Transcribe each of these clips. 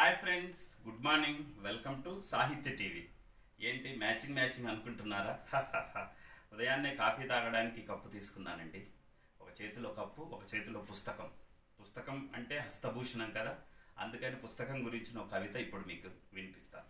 hi friends good morning welcome to Sahitya TV ఏంటి matching matching అనుకుంటున్నారా ఉదయాన్నే కాఫీ తాగడానికి కప్పు తీసుకున్నానండి ఒక చేతిలో కప్పు ఒక చేతిలో పుస్తకం పుస్తకం అంటే హస్తభూషణం కదా అందుకని పుస్తకం గురించిన ఒక కవిత ఇప్పుడు మీకు వినిపిస్తాను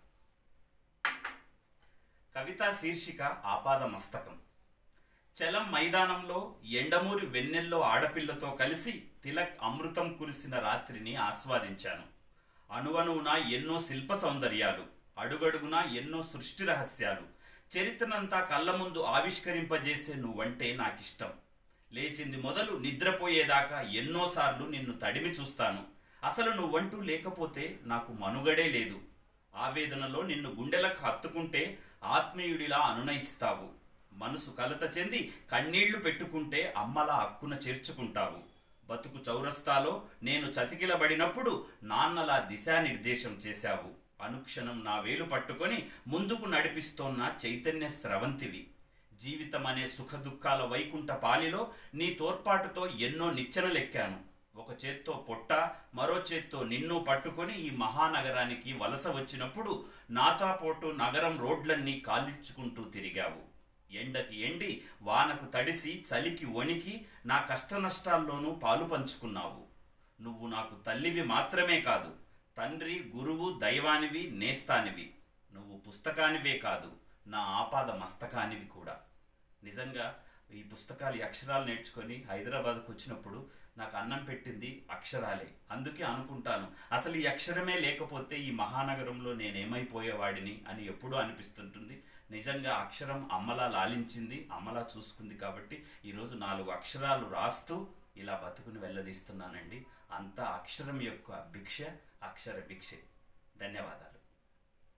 కవిత శీర్షిక ఆపాద మస్తకం చలం మైదానంలో ఎండమూరి వెన్నెల్లో ఆడపిల్లతో కలిసి తిలక్ అమృతం కురిసిన రాత్రిని ఆస్వాదించాను అణువణువున ఎన్నో శిల్ప సౌందర్యాలు అడుగడుగున ఎన్నో సృష్టి రహస్యాలు చరిత్రనంతా కళ్ళ ముందు ఆవిష్కరింపజేసే నువ్వంటే నాకిష్టం లేచింది మొదలు నిద్రపోయేదాకా ఎన్నోసార్లు నిన్ను తడిమి చూస్తాను అసలు నువ్వంటూ లేకపోతే నాకు మనుగడే లేదు ఆవేదనలో నిన్ను గుండెలకు హత్తుకుంటే ఆత్మీయుడిలా అనునయిస్తావు మనసు కలత చెంది కన్నీళ్లు పెట్టుకుంటే అమ్మలా అక్కున చేర్చుకుంటావు బతుకు చౌరస్తాలో నేను చతికిలబడినప్పుడు నాన్నలా దిశానిర్దేశం చేశావు అనుక్షణం నా వేలు పట్టుకొని ముందుకు నడిపిస్తోన్న చైతన్య స్రవంతివి జీవితం అనే సుఖ దుఃఖాల వైకుంఠ పాలిలో నీ తోడ్పాటుతో ఎన్నో నిచ్చెనలెక్కాను ఒక చేత్తో పొట్ట మరో చేత్తో నిన్ను పట్టుకొని ఈ మహానగరానికి వలస వచ్చినప్పుడు నాతో పోటు నగరం రోడ్లన్నీ కాలించుకుంటూ తిరిగావు ఎండకి ఎండి వానకు తడిసి చలికి వణికి నా కష్ట నష్టాల్లోనూ పాలు పంచుకున్నావు నువ్వు నాకు తల్లివి మాత్రమే కాదు తండ్రి గురువు దైవానివి నేస్తానివి నువ్వు పుస్తకానివే కాదు నా ఆపాద మస్తకానివి కూడా నిజంగా ఈ పుస్తకాలు ఈ అక్షరాలు నేర్చుకొని హైదరాబాద్కు వచ్చినప్పుడు నాకు అన్నం పెట్టింది అక్షరాలే అందుకే అనుకుంటాను అసలు ఈ అక్షరమే లేకపోతే ఈ మహానగరంలో నేనేమైపోయేవాడిని అని ఎప్పుడూ అనిపిస్తుంటుంది నిజంగా అక్షరం అమ్మలా లాలించింది అమ్మలా చూసుకుంది కాబట్టి ఈరోజు నాలుగు అక్షరాలు రాస్తూ ఇలా బతుకుని వెళ్ళదీస్తున్నానండి అంతా అక్షరం యొక్క భిక్ష అక్షర భిక్షే ధన్యవాదాలు